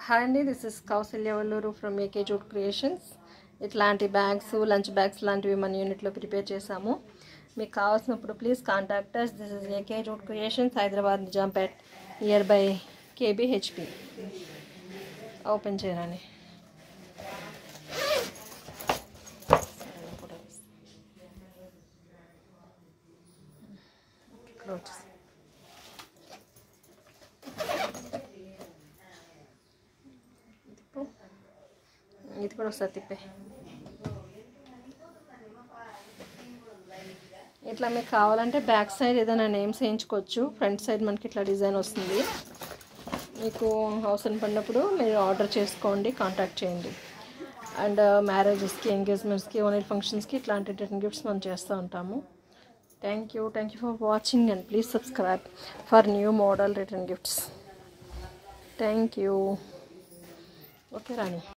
hi అండి this is Kausalya Valluru from AK jute creations ఇట్లాంటి bags lunch bags లాంటివి మన యూనిట్లో ప్రిపేర్ చేశాము మీకు కావాల్సినప్పుడు please contact us this is AK jute creations Hyderabad Nizampet near by KBHP open చేయరని క్లోజ్ తిప్పు ఇది కూడా ఒకసారి తిప్పే ఇట్లా మీకు కావాలంటే బ్యాక్ సైడ్ ఏదైనా నేమ్స్ వేయించుకోవచ్చు ఫ్రంట్ సైడ్ మనకి ఇట్లా డిజైన్ వస్తుంది మీకు అవసరం పడినప్పుడు మీరు ఆర్డర్ చేసుకోండి కాంటాక్ట్ చేయండి అండ్ మ్యారేజెస్కి ఎంగేజ్మెంట్స్కి ఓన్లీ ఫంక్షన్స్కి ఇట్లాంటి రిటర్న్ గిఫ్ట్స్ మనం చేస్తూ ఉంటాము thank you thank you for watching and please subscribe for new model return gifts thank you okay Rani